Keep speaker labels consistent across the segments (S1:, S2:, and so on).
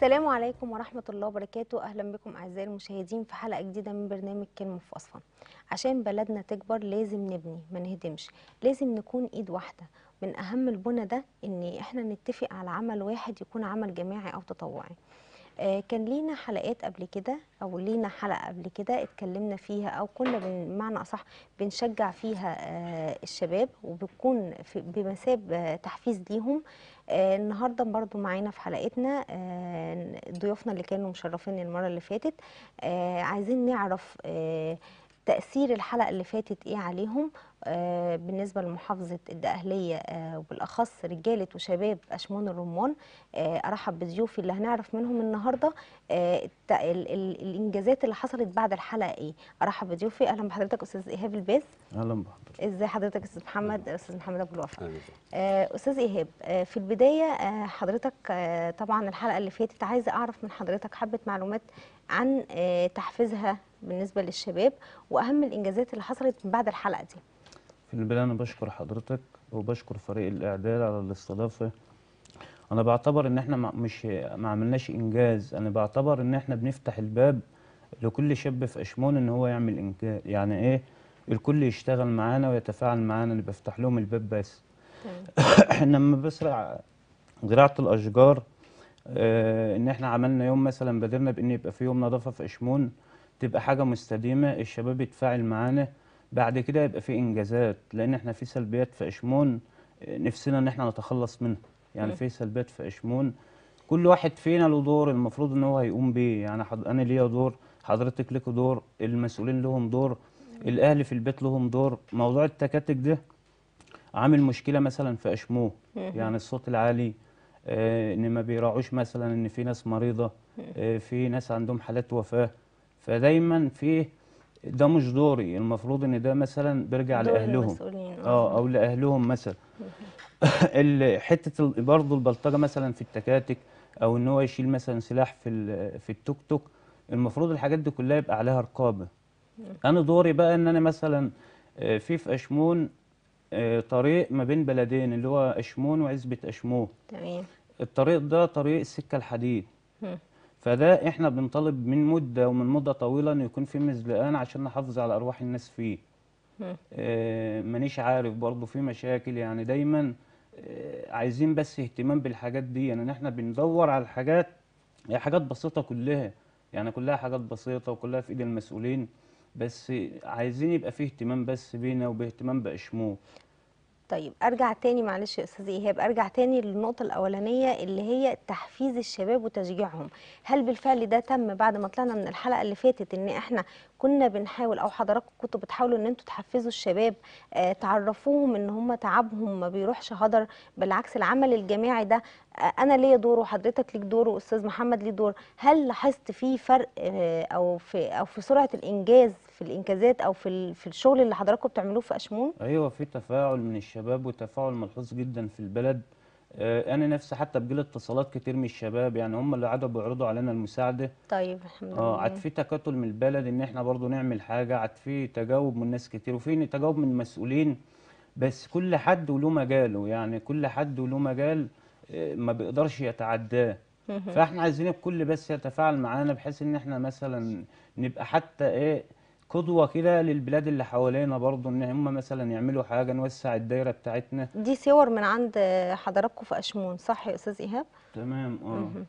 S1: السلام عليكم ورحمة الله وبركاته أهلا بكم أعزائي المشاهدين في حلقة جديدة من برنامج كلمة في أصفن عشان بلدنا تكبر لازم نبني ما نهدمش لازم نكون إيد واحدة من أهم البنى ده إن إحنا نتفق على عمل واحد يكون عمل جماعي أو تطوعي آه، كان لينا حلقات قبل كده او لينا حلقه قبل كده اتكلمنا فيها او كنا بن- بمعنى اصح بنشجع فيها آه، الشباب وبتكون في- بمثاب آه، تحفيز ليهم آه، النهارده برضو معانا في حلقتنا آه، ضيوفنا اللي كانوا مشرفيني المره اللي فاتت آه، عايزين نعرف آه، تأثير الحلقة اللي فاتت ايه عليهم آه بالنسبة لمحافظة الدقهلية آه وبالأخص رجالة وشباب أشمون الرمان آه أرحب بضيوفي اللي هنعرف منهم النهاردة آه الت- ال- ال- الإنجازات اللي حصلت بعد الحلقة ايه أرحب بضيوفي أهلا بحضرتك أستاذ إيهاب الباز
S2: اهلا بحضرتك
S1: ازي حضرتك أستاذ محمد أستاذ محمد أبو الوفا
S3: أهلاً.
S1: آه، استاذ ايهاب آه، في البدايه آه، حضرتك آه، طبعا الحلقه اللي فاتت عايزه اعرف من حضرتك حبه معلومات عن آه، تحفيزها بالنسبه للشباب واهم الانجازات اللي حصلت من بعد الحلقه دي
S2: في البدايه انا بشكر حضرتك وبشكر فريق الاعداد على الاستضافه انا بعتبر ان احنا ما- مش ما عملناش انجاز انا بعتبر ان احنا بنفتح الباب لكل شاب في اشمون ان هو يعمل انجاز يعني ايه الكل يشتغل معانا ويتفاعل معانا انا بفتح لهم الباب بس
S1: تمام
S2: احنا لما بسرع زراعه الاشجار آه، ان احنا عملنا يوم مثلا بادرنا بان يبقى في يوم نظافه في اشمون تبقى حاجه مستديمه الشباب يتفاعل معانا بعد كده يبقى في انجازات لان احنا في سلبيات في اشمون آه، نفسنا ان احنا نتخلص منها يعني
S1: مم.
S2: في سلبيات في اشمون كل واحد فينا له دور المفروض ان هو هيقوم بيه يعني حض... انا ليا دور حضرتك ليكوا دور المسؤولين لهم دور الاهل في البيت لهم دور موضوع التكاتك ده عامل مشكله مثلا في اشموه
S1: مهم.
S2: يعني الصوت العالي آه، ان ما بيراعوش مثلا ان في ناس مريضه آه، في ناس عندهم حالات وفاه فدايما في ده مش دوري المفروض ان ده مثلا بيرجع
S1: دور
S2: لأهلهم
S1: المسؤولين
S2: اه او لاهلهم مثلا ال- حته ال- برضه البلطجه مثلا في التكاتك او ان هو يشيل مثلا سلاح في ال- في التوك توك المفروض الحاجات دي كلها يبقى عليها رقابه انا دوري بقى ان انا مثلا آه، في في اشمون آه، طريق ما بين بلدين اللي هو اشمون وعزبه اشمون
S1: تمام
S2: الطريق ده طريق السكه الحديد
S1: مم.
S2: فده احنا بنطالب من مده ومن مده طويله ان يكون في مزلقان عشان نحافظ على ارواح الناس فيه
S1: مم.
S2: آه، مانيش عارف برضه في مشاكل يعني دايما آه، عايزين بس اهتمام بالحاجات دي يعني ان احنا بندور على الحاجات هي حاجات بسيطة كلها يعني كلها حاجات بسيطة وكلها في ايد المسؤولين بس عايزين يبقى فيه اهتمام بس بينا وباهتمام بأشموه
S1: طيب ارجع تاني معلش يا استاذ ايهاب ارجع تاني للنقطه الاولانيه اللي هي تحفيز الشباب وتشجيعهم هل بالفعل ده تم بعد ما طلعنا من الحلقه اللي فاتت ان احنا كنا بنحاول او حضراتكم كنتوا بتحاولوا ان انتوا تحفزوا الشباب آه تعرفوهم ان هم تعبهم ما بيروحش هدر بالعكس العمل الجماعي ده آه انا ليا دور وحضرتك ليك دور واستاذ محمد ليه دور هل لاحظت فيه فرق آه او في او في سرعه الانجاز في الانجازات او في ال- في الشغل اللي حضراتكم بتعملوه في اشمون
S2: ايوه في تفاعل من الشباب وتفاعل ملحوظ جدا في البلد آه، انا نفسي حتى بجيلي اتصالات كتير من الشباب يعني هم اللي قعدوا بيعرضوا علينا المساعده
S1: طيب الحمد
S2: اه
S1: لله
S2: عاد في تكاتل من البلد ان احنا برضو نعمل حاجه عاد في تجاوب من ناس كتير وفي تجاوب من المسؤولين بس كل حد وله مجاله يعني كل حد وله مجال آه، ما بيقدرش يتعداه فاحنا عايزين الكل بس يتفاعل معانا بحيث ان احنا مثلا نبقى حتى ايه قدوه كده للبلاد اللي حوالينا برضو ان هم مثلا يعملوا حاجه نوسع الدايره بتاعتنا
S1: دي صور من عند حضراتكم في أشمون صح يا أستاذ إيهاب؟
S2: تمام اه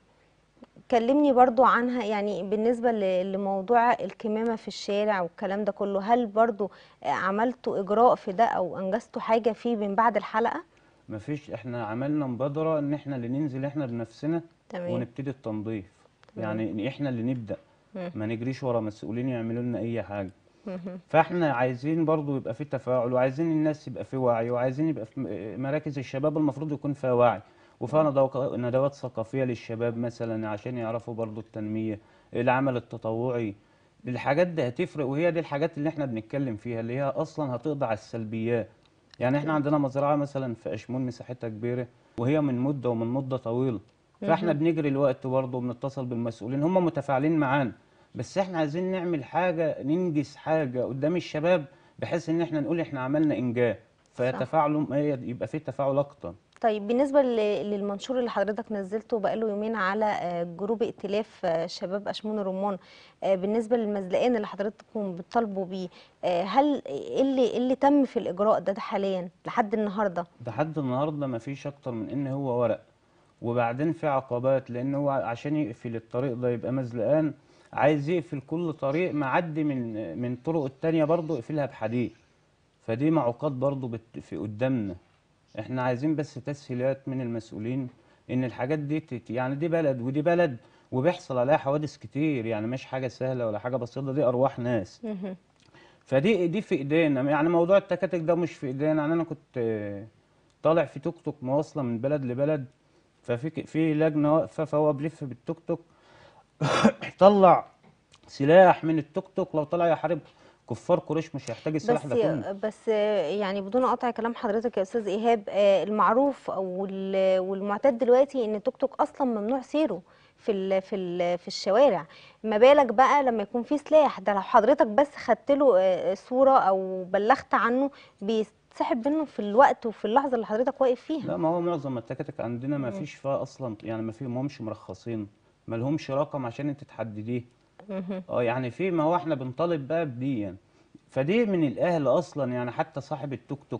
S1: كلمني برضو عنها يعني بالنسبة ل- لموضوع الكمامة في الشارع والكلام ده كله هل برضو عملتوا إجراء في ده أو أنجزتوا حاجة فيه من بعد الحلقة؟
S2: مفيش احنا عملنا مبادرة ان احنا اللي ننزل احنا بنفسنا
S1: تمام.
S2: ونبتدي التنظيف يعني إن احنا اللي نبدأ
S1: مم.
S2: ما نجريش ورا مسؤولين يعملوا لنا اي حاجة
S1: مهم.
S2: فاحنا عايزين برضو يبقى في تفاعل وعايزين الناس يبقى في وعي وعايزين يبقى في م- مراكز الشباب المفروض يكون فيها وعي وفيها ندو- ندوات ثقافية للشباب مثلا عشان يعرفوا برضو التنمية العمل التطوعي الحاجات دي هتفرق وهي دي الحاجات اللي احنا بنتكلم فيها اللي هي اصلا هتقضي على السلبيات يعني احنا عندنا مزرعة مثلا في اشمون مساحتها كبيرة وهي من مدة ومن مدة طويلة فاحنا بنجري الوقت برضه وبنتصل بالمسؤولين هم متفاعلين معانا بس احنا عايزين نعمل حاجة ننجز حاجة قدام الشباب بحيث ان احنا نقول احنا عملنا انجاز فيتفاعلوا هي- يبقى في تفاعل اكتر
S1: طيب بالنسبة ل- للمنشور اللي حضرتك نزلته بقاله يومين على آه، جروب ائتلاف آه، شباب أشمون الرمان آه، بالنسبة للمزلقان اللي حضرتكم بتطالبوا بيه آه، هل ايه اللي إيه اللي تم في الإجراء ده, ده حاليا لحد النهاردة
S2: لحد النهارده ما فيش اكتر من ان هو ورق وبعدين في عقبات لان هو عشان يقفل الطريق ده يبقى مزلقان عايز يقفل كل طريق معدي من من طرق التانية برضه يقفلها بحديد فدي معوقات برضه بت- في قدامنا احنا عايزين بس تسهيلات من المسؤولين ان الحاجات دي تت... يعني دي بلد ودي بلد وبيحصل عليها حوادث كتير يعني مش حاجة سهلة ولا حاجة بسيطة دي أرواح ناس
S1: مهم.
S2: فدي دي في ايدينا يعني موضوع التكاتك ده مش في ايدينا يعني انا كنت آه، طالع في توك توك مواصله من بلد لبلد ففي ك- في لجنه واقفه فهو بيلف بالتوك توك طلع سلاح من التوك توك لو طلع يحارب كفار قريش مش هيحتاج السلاح
S1: بس
S2: ده كله
S1: بس يعني بدون قطع كلام حضرتك يا استاذ ايهاب آه، المعروف او ال- والمعتاد دلوقتي ان التوك توك اصلا ممنوع سيره في ال في ال في الشوارع ما بالك بقى لما يكون في سلاح ده لو حضرتك بس خدت له آه، صوره او بلغت عنه بيتسحب منه في الوقت وفي اللحظه اللي حضرتك واقف فيها
S2: لا ما هو معظم التكاتك عندنا ما فيش فيها اصلا يعني ما فيهمش مرخصين ما لهمش رقم عشان انت تحدديه
S1: مهم.
S2: اه يعني في ما هو احنا بنطالب بقى بدي يعني. فدي من الاهل اصلا يعني حتى صاحب التوك توك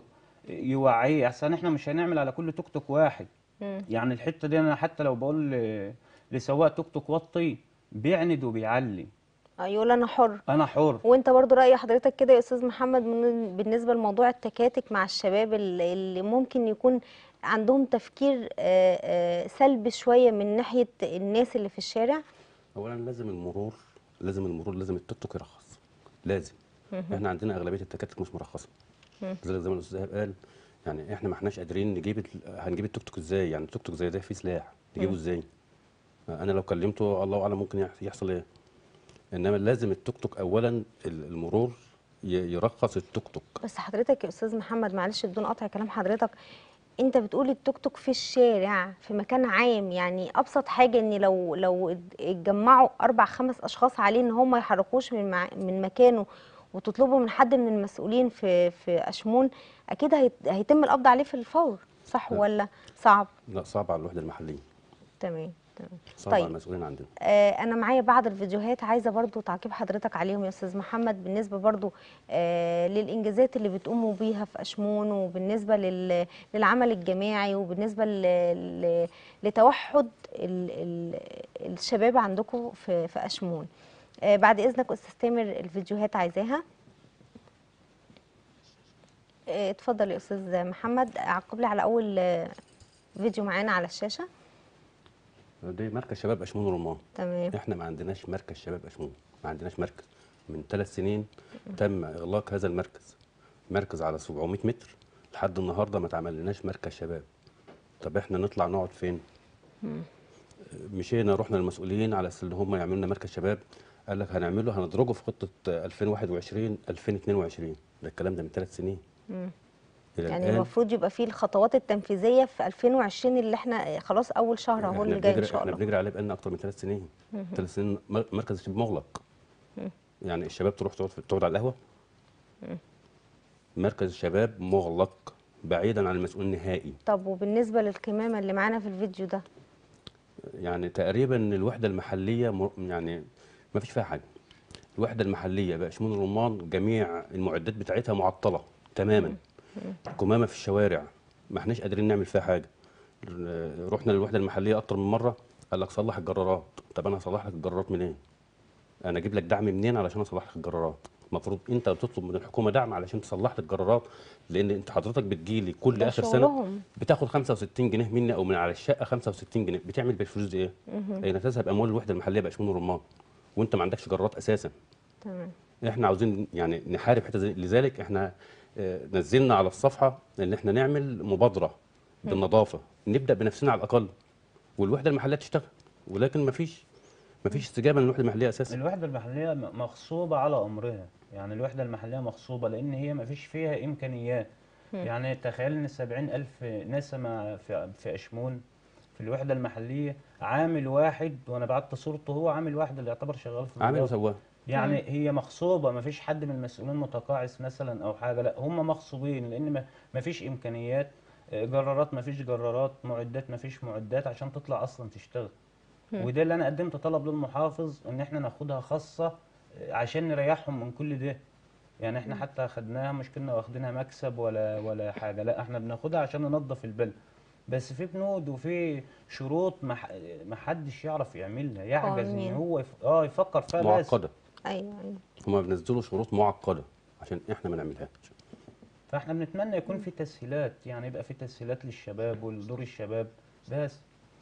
S2: يوعيه احسن احنا مش هنعمل على كل توك توك واحد
S1: مم.
S2: يعني الحته دي انا حتى لو بقول ل- لسواق توك توك وطي بيعند وبيعلي
S1: آه، يقول انا حر
S2: انا حر
S1: وانت برضو رأي حضرتك كده يا استاذ محمد من بالنسبة لموضوع التكاتك مع الشباب اللي اللي ممكن يكون عندهم تفكير آه، آه، سلبي شوية من ناحية الناس اللي في الشارع
S3: اولا لازم المرور لازم المرور لازم التوك توك يرخص لازم احنا عندنا اغلبيه التكاتك مش مرخصه لذلك زي ما الاستاذ إيهاب قال يعني احنا ما احناش قادرين نجيب ال- هنجيب التوك توك ازاي يعني التوك توك زي ده فيه سلاح نجيبه ازاي انا لو كلمته الله اعلم ممكن يح- يحصل ايه انما لازم التوك توك اولا ال- المرور ي- يرخص التوك توك
S1: بس حضرتك يا استاذ محمد معلش بدون قطع كلام حضرتك انت بتقول التوك توك في الشارع في مكان عام يعني ابسط حاجه ان لو لو ات- اتجمعوا اربع خمس اشخاص عليه ان هم ما يحركوش من مع من مكانه وتطلبوا من حد من المسؤولين في في اشمون اكيد هيت- هيتم القبض عليه في الفور صح
S3: لا.
S1: ولا صعب
S3: لا صعب على الوحده المحليه
S1: تمام تمام
S3: صعب على
S1: طيب
S3: المسؤولين عندنا
S1: آه انا معايا بعض الفيديوهات عايزه برضو تعقيب حضرتك عليهم يا استاذ محمد بالنسبه برضو آه للانجازات اللي بتقوموا بيها في اشمون وبالنسبه لل للعمل الجماعي وبالنسبه ل ل لتوحد ال ال الشباب عندكم في في اشمون آه بعد اذنك استاذ تامر الفيديوهات عايزاها آه، اتفضل يا استاذ محمد عقب لي على اول آه، فيديو معانا على الشاشه
S3: دي مركز شباب اشمون رمان
S1: تمام
S3: احنا ما عندناش مركز شباب اشمون ما عندناش مركز من ثلاث سنين تم اغلاق هذا المركز مركز على 700 متر لحد النهارده ما اتعملناش مركز شباب طب احنا نطلع نقعد فين مشينا رحنا للمسؤولين على اساس ان هم يعملوا لنا مركز شباب قال لك هنعمله هندرجه في خطه 2021 2022 ده الكلام ده من ثلاث سنين
S1: مم.
S3: الى
S1: يعني
S3: الان
S1: المفروض يبقى فيه الخطوات التنفيذيه في 2020 اللي احنا خلاص اول شهر اهو
S3: احنا
S1: اللي جاي ان
S3: بنجري
S1: شاء
S3: احنا
S1: الله
S3: بنجري عليه بقالنا اكتر من ثلاث سنين ثلاث سنين مر- مركز الشباب مغلق يعني الشباب تروح تقعد في- تقعد على القهوه مركز الشباب مغلق بعيدا عن المسؤول النهائي
S1: طب وبالنسبه للكمامه اللي معانا في الفيديو ده
S3: يعني تقريبا الوحده المحليه مر- يعني ما فيش فيها حاجه الوحده المحليه بقى شمون الرمان جميع المعدات بتاعتها معطله تماما كمامه في الشوارع ما احناش قادرين نعمل فيها حاجه ر- رحنا للوحده المحليه اكتر من مره قال لك صلح الجرارات طب انا هصلح لك الجرارات منين انا اجيب لك دعم منين علشان اصلح لك الجرارات المفروض انت بتطلب من الحكومه دعم علشان تصلح لك الجرارات لان انت حضرتك بتجيلي كل
S1: ده
S3: اخر سنه
S1: شغلهم.
S3: بتاخد 65 جنيه مني او من على الشقه 65 جنيه بتعمل بالفلوس دي ايه؟ اين تذهب اموال الوحده المحليه باشمون الرمان وانت ما عندكش جرارات اساسا
S1: تمام
S3: احنا عاوزين يعني نحارب حته زي لذلك احنا آه، نزلنا على الصفحه ان احنا نعمل مبادره بالنظافه نبدا بنفسنا على الاقل والوحده المحليه تشتغل ولكن ما فيش ما فيش استجابه للوحده المحليه اساسا
S2: الوحدة المحلية م- مغصوبة على أمرها يعني الوحدة المحلية مغصوبة لأن هي ما فيش فيها إمكانيات يعني تخيل إن سبعين ألف نسمة في, في أشمون في الوحدة المحلية عامل واحد وأنا بعت صورته هو عامل واحد اللي يعتبر شغال في
S3: عامل
S2: النظافة.
S3: وسواه
S2: يعني هي مغصوبة ما فيش حد من المسؤولين متقاعس مثلا أو حاجة لا هم مغصوبين لأن ما- ما فيش إمكانيات آه، جرارات مفيش جرارات معدات مفيش معدات عشان تطلع اصلا تشتغل وده اللي انا قدمت طلب للمحافظ ان احنا ناخدها خاصه آه، عشان نريحهم من كل ده يعني احنا حتى خدناها مش كنا واخدينها مكسب ولا ولا حاجه لا احنا بناخدها عشان ننظف البلد بس في بنود وفي شروط ما ح- ما حدش يعرف يعملها يعجز ان
S1: قوانين.
S2: هو يف... اه يفكر فيها بس
S3: معقده
S1: ايوه ايوه
S3: هما بينزلوا شروط معقده عشان احنا ما نعملهاش
S2: فاحنا بنتمنى يكون في تسهيلات يعني يبقى في تسهيلات للشباب ولدور الشباب بس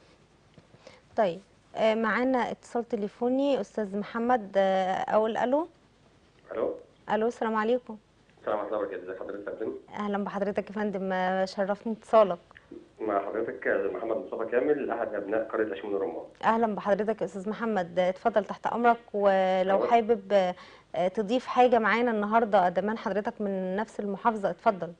S1: طيب آه، معانا اتصال تليفوني استاذ محمد آه، اقول الو
S4: الو
S1: الو السلام عليكم
S4: السلام عليكم ورحمه الله وبركاته ازي حضرتك يا فندم
S1: اهلا بحضرتك يا فندم آه، شرفني اتصالك
S4: مع حضرتك محمد مصطفى كامل احد ابناء قريه اشمون الرمان
S1: اهلا بحضرتك يا استاذ محمد آه، اتفضل تحت امرك ولو
S4: أهلا.
S1: حابب آه، آه، تضيف حاجه معانا النهارده ادمان حضرتك من نفس المحافظه اتفضل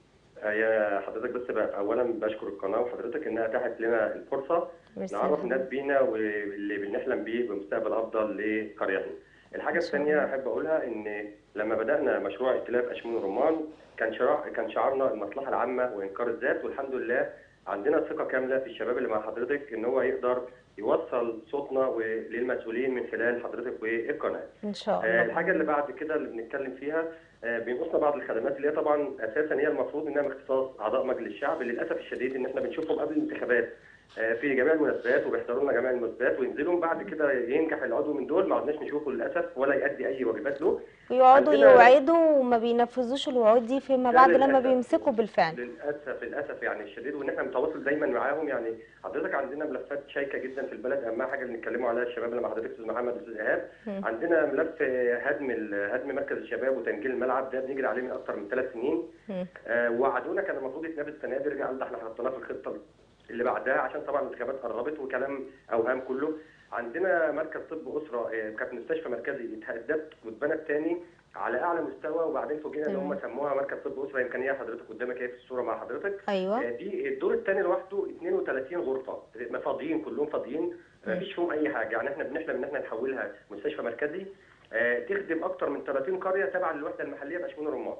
S4: يا حضرتك بس بقى اولا بشكر القناه وحضرتك انها اتاحت لنا الفرصه
S1: ميرسي يا
S4: نعرف
S1: فندم.
S4: الناس بينا واللي بنحلم بيه بمستقبل افضل لقريتنا. الحاجه الثانيه احب اقولها ان لما بدانا مشروع ائتلاف اشمون الرمان كان شرع كان شعارنا المصلحه العامه وانكار الذات والحمد لله عندنا ثقه كامله في الشباب اللي مع حضرتك ان هو يقدر يوصل صوتنا و- للمسؤولين من خلال حضرتك والقناه.
S1: ان شاء
S4: آه،
S1: الله
S4: الحاجه اللي بعد كده اللي بنتكلم فيها آه، بينقصنا بعض الخدمات اللي هي طبعا اساسا هي المفروض انها من اختصاص اعضاء مجلس الشعب للاسف الشديد ان احنا بنشوفهم قبل الانتخابات آه، في جميع المناسبات وبيحضروا لنا جميع المناسبات وينزلوا بعد كده ينجح العضو من دول ما عدناش نشوفه للاسف ولا يؤدي اي واجبات له
S1: ويقعدوا
S4: عندنا-
S1: يوعدوا وما بينفذوش الوعود دي فيما
S4: لا
S1: بعد لما
S4: للأسف.
S1: بيمسكوا بالفعل
S4: للاسف للاسف يعني الشديد وان احنا متواصل دايما معاهم يعني حضرتك عندنا ملفات شيكه جدا في البلد اهم حاجه اللي نتكلموا عليها الشباب اللي مع حضرتك استاذ محمد واستاذ ايهاب
S1: مم.
S4: عندنا ملف هدم ال- هدم مركز الشباب وتنجيل الملعب ده بنجري عليه من اكثر من ثلاث سنين
S1: مم.
S4: آه، وعدونا كان المفروض يتنفذ السنه دي رجع قال ده احنا حطيناه في الخطه اللي بعدها عشان طبعا الانتخابات قربت وكلام اوهام كله عندنا مركز طب اسره آه، كانت مستشفى مركزي اتهدت واتبنت تاني على اعلى مستوى وبعدين فوجئنا ان هم سموها مركز طب اسره امكانيه حضرتك قدامك اهي في الصوره مع حضرتك
S1: ايوه
S4: آه، دي الدور الثاني لوحده 32 غرفه آه، فاضيين كلهم فاضيين ما فيش فيهم اي حاجه يعني احنا بنحلم ان احنا نحولها مستشفى مركزي آه، تخدم اكتر من 30 قريه تابعه للوحده المحليه باشمون الرمان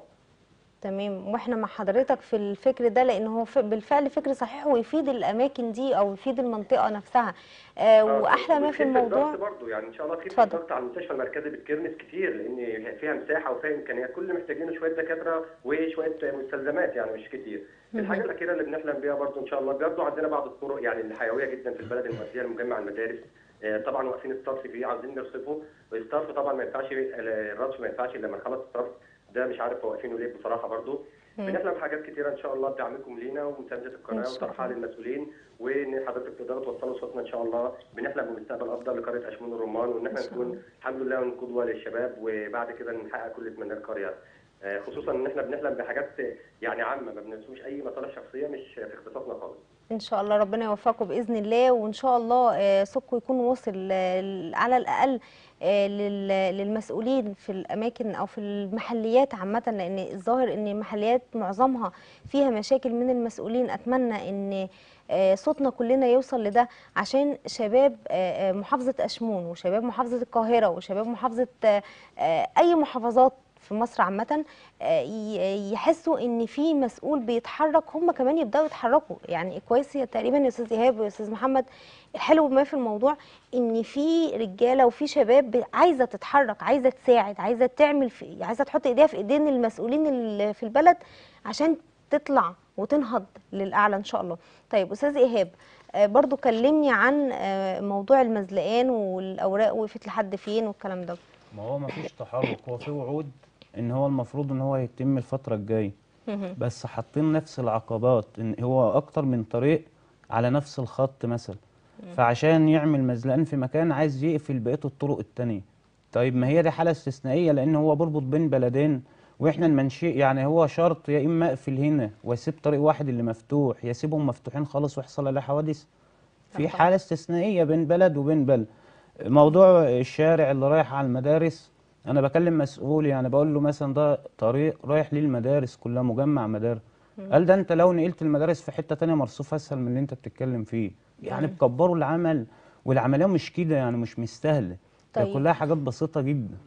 S1: تمام واحنا مع حضرتك في الفكر ده لان هو ف- بالفعل فكر صحيح ويفيد الاماكن دي او يفيد المنطقه نفسها آه واحلى ما في
S4: وتخف
S1: الموضوع
S4: الضغط برضه يعني ان شاء الله تخف
S1: اتفضل.
S4: الضغط على المستشفى المركزي بالكرنس كتير لان فيها مساحه وفيها امكانيات كل اللي محتاجينه شويه دكاتره وشويه مستلزمات يعني مش كتير الحاجه الاخيره اللي بنحلم بيها برضه ان شااء الله برضه عندنا بعض الطرق يعني الحيويه جدا في البلد المؤديه لمجمع المدارس آه، طبعا واقفين الصرف فيه عاوزين نرصفه والصرف طبعا ما ينفعش الرصف ما ينفعش الا لما نخلص الصرف ده مش عارف هو واقفينه ليه بصراحه برضه بنحلم حاجات كتيره ان شاء الله بدعمكم لينا ومسانده
S1: إن
S4: القناه
S1: شاء
S4: وطرحها للمسؤولين وان حضرتك تقدروا توصلوا صوتنا ان شاء الله بنحلم بمستقبل افضل لقريه اشمون الرمان وان احنا
S1: إن شاء
S4: نكون
S1: الله.
S4: الحمد لله نكون قدوه للشباب وبعد كده نحقق كل اتمنى القريه آه، خصوصا ان احنا بنحلم بحاجات يعني عامه ما بنرسمش اي مصالح شخصيه مش في اختصاصنا خالص
S1: ان شاء الله ربنا يوفقكم باذن الله وان شاء الله آه، صوتكم يكون وصل آه، على الاقل آه، لل- للمسؤولين في الاماكن او في المحليات عامه لان الظاهر ان المحليات معظمها فيها مشاكل من المسؤولين اتمنى ان آه، صوتنا كلنا يوصل لده عشان شباب آه، آه، محافظه اشمون وشباب محافظه القاهره وشباب محافظه آه، آه، اي محافظات في مصر عامة آه، ي- يحسوا ان في مسؤول بيتحرك هم كمان يبداوا يتحركوا يعني كويس يا تقريبا يا استاذ ايهاب ويا استاذ محمد الحلو ما في الموضوع ان في رجاله وفي شباب ب- عايزه تتحرك عايزه تساعد عايزه تعمل في عايزه تحط ايديها في ايدين المسؤولين اللي في البلد عشان تطلع وتنهض للاعلى ان شاء الله طيب استاذ ايهاب آه، برضو كلمني عن آه، موضوع المزلقان والاوراق وقفت لحد فين والكلام ده
S2: ما هو ما فيش تحرك هو في وعود ان هو المفروض ان هو يتم الفتره الجايه بس حاطين نفس العقبات ان هو اكتر من طريق على نفس الخط مثلا فعشان يعمل مزلقان في مكان عايز يقفل بقيه الطرق التانية طيب ما هي دي حاله استثنائيه لان هو بربط بين بلدين واحنا المنشئ يعني هو شرط يا اما اقفل هنا واسيب طريق واحد اللي مفتوح يا اسيبهم مفتوحين خالص ويحصل عليه حوادث في
S1: طبعا.
S2: حاله استثنائيه بين بلد وبين بلد موضوع الشارع اللي رايح على المدارس انا بكلم مسؤول يعني بقول له مثلا ده طريق رايح للمدارس كلها مجمع مدارس قال ده انت لو نقلت المدارس في حته تانية مرصوف اسهل من اللي انت بتتكلم فيه يعني بكبروا العمل والعمليه مش كده يعني مش مستاهله ده
S1: طيب.
S2: كلها حاجات بسيطه جدا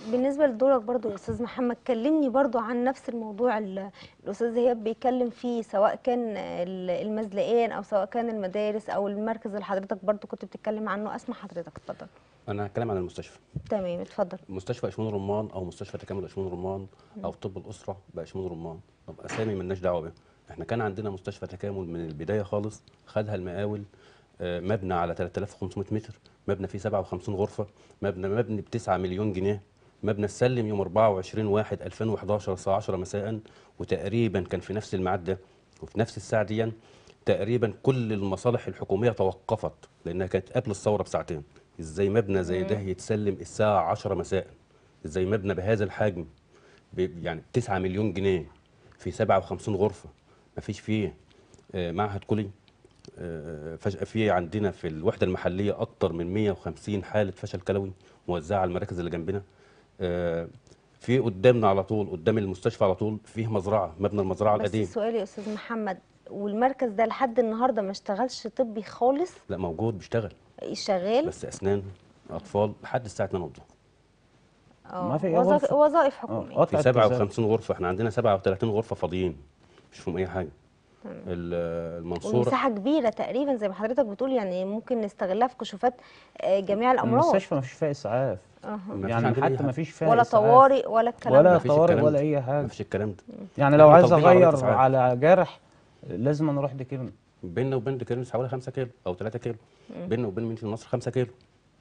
S1: بالنسبه لدورك برضو يا استاذ محمد كلمني برضو عن نفس الموضوع اللي الاستاذ ايهاب بيتكلم فيه سواء كان ال- المزلقين او سواء كان المدارس او المركز اللي حضرتك برضو كنت بتتكلم عنه اسمع حضرتك اتفضل
S3: انا هتكلم عن المستشفى
S1: تمام اتفضل
S3: مستشفى اشمون رمان او مستشفى تكامل اشمون رمان او طب الاسره باشمون رمان طب اسامي مالناش دعوه بيها احنا كان عندنا مستشفى تكامل من البدايه خالص خدها المقاول آه، مبنى على 3500 متر مبنى فيه 57 غرفه مبنى مبني ب 9 مليون جنيه مبنى اتسلم يوم 24 1 2011 الساعه 10 مساء وتقريبا كان في نفس الميعاد ده وفي نفس الساعه دي تقريبا كل المصالح الحكوميه توقفت لانها كانت قبل الثوره بساعتين ازاي مبنى زي ده يتسلم الساعه 10 مساء ازاي مبنى بهذا الحجم ب- يعني 9 مليون جنيه في 57 غرفه ما فيش فيه آه، معهد كلي آه، فجأة في عندنا في الوحدة المحلية أكتر من 150 حالة فشل كلوي موزعة على المراكز اللي جنبنا آه، في قدامنا على طول قدام المستشفى على طول فيه مزرعة مبنى المزرعة
S1: بس
S3: القديم
S1: السؤال يا استاذ محمد والمركز ده لحد النهارده ما اشتغلش طبي خالص
S3: لا موجود بيشتغل
S1: شغال
S3: بس أسنان أطفال لحد الساعة 2 الظهر
S1: اه
S2: ما في
S1: وظائف-
S2: غرفة.
S1: وظائف
S2: آه،
S1: حكوميه
S2: قطع
S3: في
S2: التذاكر.
S3: 57 غرفة احنا عندنا 37 غرفة فاضيين مش فيهم أي حاجة ال- المنصورة
S1: ومساحه كبيره تقريبا زي ما حضرتك بتقول يعني ممكن نستغلها في كشوفات آه، جميع الامراض
S2: المستشفى ما فيش فيها اسعاف
S1: أها.
S3: ما فيش
S2: يعني
S3: عندنا أي
S2: حتى ما
S3: حاجة.
S2: فيش فيها
S1: ولا
S2: إسعاف.
S1: طوارئ ولا الكلام
S2: ولا
S1: ده
S3: مفيش
S2: طوارئ
S3: الكلام
S2: ولا
S3: ده.
S2: اي حاجه
S3: مفيش الكلام ده
S2: يعني لو
S3: إحنا
S2: عايز
S3: طالبين عربية
S2: اغير
S3: إسعاف.
S2: على جرح لازم نروح دكيرن
S3: بيننا وبين ديكيرنس حوالي 5 كيلو او 3 كيلو بيننا وبين مدينه النصر 5 كيلو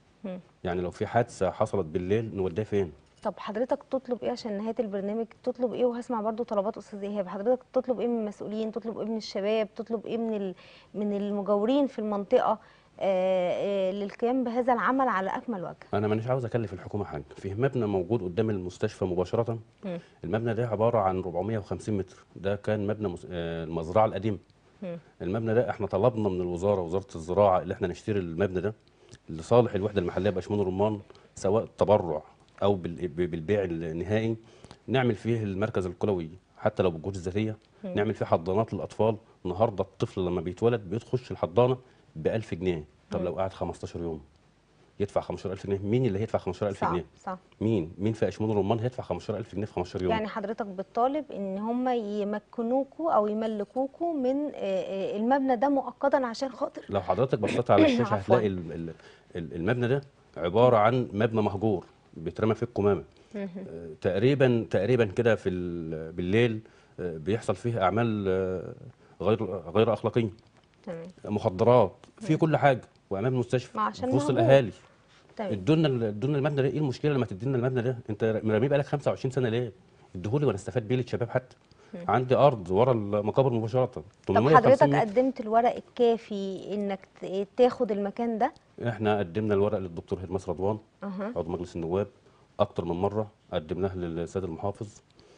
S3: يعني لو في حادثه حصلت بالليل نوديها فين
S1: طب حضرتك تطلب ايه عشان نهايه البرنامج تطلب ايه وهسمع برضو طلبات استاذ ايهاب حضرتك تطلب ايه من المسؤولين تطلب ايه من الشباب تطلب ايه من ال... من المجاورين في المنطقه آه آه للقيام بهذا العمل على اكمل وجه
S3: انا مانيش عاوز اكلف الحكومه حاجه في مبنى موجود قدام المستشفى مباشره المبنى ده عباره عن 450 متر ده كان مبنى مس... آه، المزرعه القديمه المبنى ده احنا طلبنا من الوزاره وزاره الزراعه اللي احنا نشتري المبنى ده لصالح الوحده المحليه باشمون رمان سواء تبرع او بال- ب- بالبيع النهائي نعمل فيه المركز الكلوي حتى لو بالجهود الذاتيه نعمل فيه حضانات للاطفال النهارده الطفل لما بيتولد بيخش الحضانه ب 1000 جنيه طب لو قعد 15 يوم يدفع 15000 جنيه مين اللي هيدفع 15000
S1: صح
S3: جنيه
S1: صح
S3: مين مين في اشمون رمان هيدفع 15000 جنيه في 15 يوم
S1: يعني حضرتك بتطالب ان هم يمكنوكوا او يملكوكوا من آه، آه، المبنى ده مؤقتا عشان خاطر
S3: لو حضرتك بصيت على الشاشه
S1: عفواً.
S3: هتلاقي ال- ال- ال- المبنى ده عباره عن مبنى مهجور بيترمى فيه القمامه آه، تقريبا تقريبا كده في ال- بالليل آه، بيحصل فيه اعمال آه، غير غير اخلاقيه
S1: تمام
S3: مخدرات في كل حاجه وامام المستشفى
S1: ما عشان
S3: في وسط
S1: موجود.
S3: الاهالي
S1: تمام
S3: ادونا ال- ادونا المبنى ده ايه المشكله لما تدينا المبنى ده انت راميه بقالك 25 سنه ليه اديهولي وانا استفاد بيه للشباب حتى عندي ارض ورا المقابر مباشره
S1: طب
S3: 850
S1: حضرتك
S3: متر.
S1: قدمت الورق الكافي انك ت- تاخد المكان ده
S3: احنا قدمنا الورق للدكتور هرمس رضوان
S1: اها
S3: عضو مجلس النواب اكتر من مره قدمناه للسيد المحافظ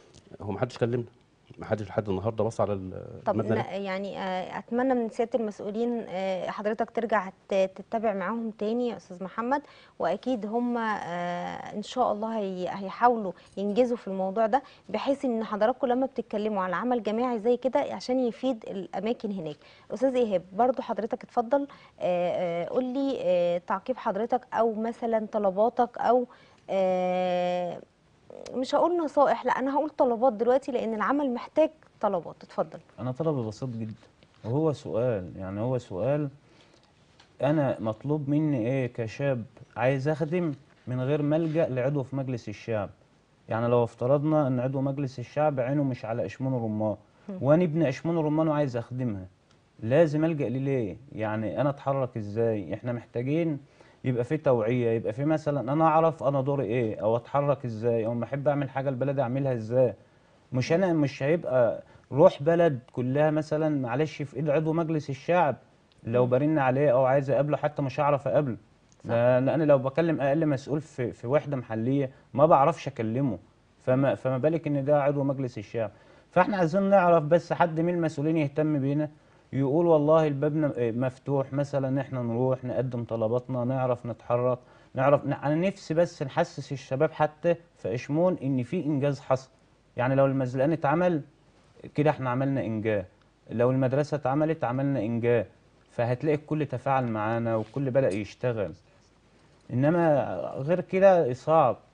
S3: هو ما حدش كلمنا ما حدش لحد النهارده بص على ال-
S1: طب
S3: المبنى ده
S1: ن- يعني آه، اتمنى من سياده المسؤولين آه، حضرتك ترجع ت- تتبع معاهم تاني يا استاذ محمد واكيد هم آه، ان شاء الله هي- هيحاولوا ينجزوا في الموضوع ده بحيث ان حضراتكم لما بتتكلموا على عمل جماعي زي كده عشان يفيد الاماكن هناك استاذ ايهاب برضو حضرتك اتفضل آه، آه، قول لي آه، تعقيب حضرتك او مثلا طلباتك او آه، مش هقول نصائح لا انا هقول طلبات دلوقتي لان العمل محتاج طلبات اتفضل
S2: انا طلبي بسيط جدا وهو سؤال يعني هو سؤال انا مطلوب مني ايه كشاب عايز اخدم من غير ما الجا لعضو في مجلس الشعب يعني لو افترضنا ان عضو مجلس الشعب عينه مش على اشمون رمان وانا ابن اشمون رمان وعايز اخدمها لازم الجا ليه يعني انا اتحرك ازاي احنا محتاجين يبقى في توعيه يبقى في مثلا انا اعرف انا دوري ايه او اتحرك ازاي او ما احب اعمل حاجه البلد اعملها ازاي مش انا مش هيبقى روح بلد كلها مثلا معلش في ايد عضو مجلس الشعب لو برن عليه او عايز اقابله حتى مش هعرف اقابله لا- لان لو بكلم اقل مسؤول في في وحده محليه ما بعرفش اكلمه فما فما بالك ان ده عضو مجلس الشعب فاحنا عايزين نعرف بس حد من المسؤولين يهتم بينا يقول والله الباب ن- مفتوح مثلا احنا نروح نقدم طلباتنا نعرف نتحرك نعرف ن- انا نفسي بس نحسس الشباب حتى في اشمون ان في انجاز حصل يعني لو المزلقان اتعمل كده احنا عملنا انجاز لو المدرسه اتعملت عملنا انجاز فهتلاقي الكل تفاعل معانا والكل بدأ يشتغل انما غير كده صعب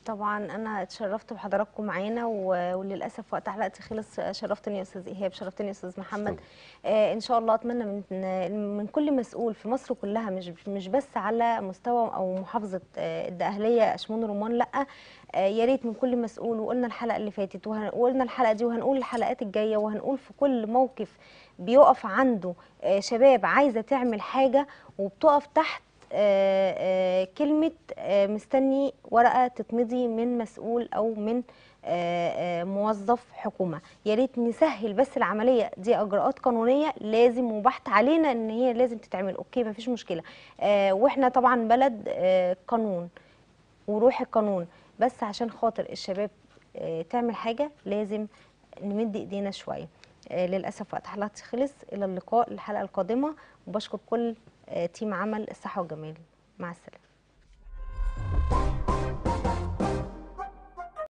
S1: طبعا انا اتشرفت بحضراتكم معانا و- وللاسف وقت حلقتي خلص شرفتني يا استاذ ايهاب شرفتني يا استاذ محمد
S3: تسلم.
S1: آه ان شاء الله اتمنى من من كل مسؤول في مصر كلها مش مش بس على مستوى او محافظه آه، الدقهليه اشمون رمان لا آه، يا ريت من كل مسؤول وقلنا الحلقه اللي فاتت وهن- وقلنا الحلقه دي وهنقول الحلقات الجايه وهنقول في كل موقف بيقف عنده آه، شباب عايزه تعمل حاجه وبتقف تحت آه، آه، كلمه آه، مستني ورقه تتمضي من مسؤول او من آه، آه، موظف حكومه يا ريت نسهل بس العمليه دي اجراءات قانونيه لازم وبحت علينا ان هي لازم تتعمل اوكي مفيش مشكله آه، واحنا طبعا بلد آه، قانون وروح القانون بس عشان خاطر الشباب آه، تعمل حاجه لازم نمد ايدينا شويه آه، للاسف وقت حلقتي خلص الى اللقاء الحلقه القادمه وبشكر كل آه، تيم عمل الصحه والجمال مع السلامه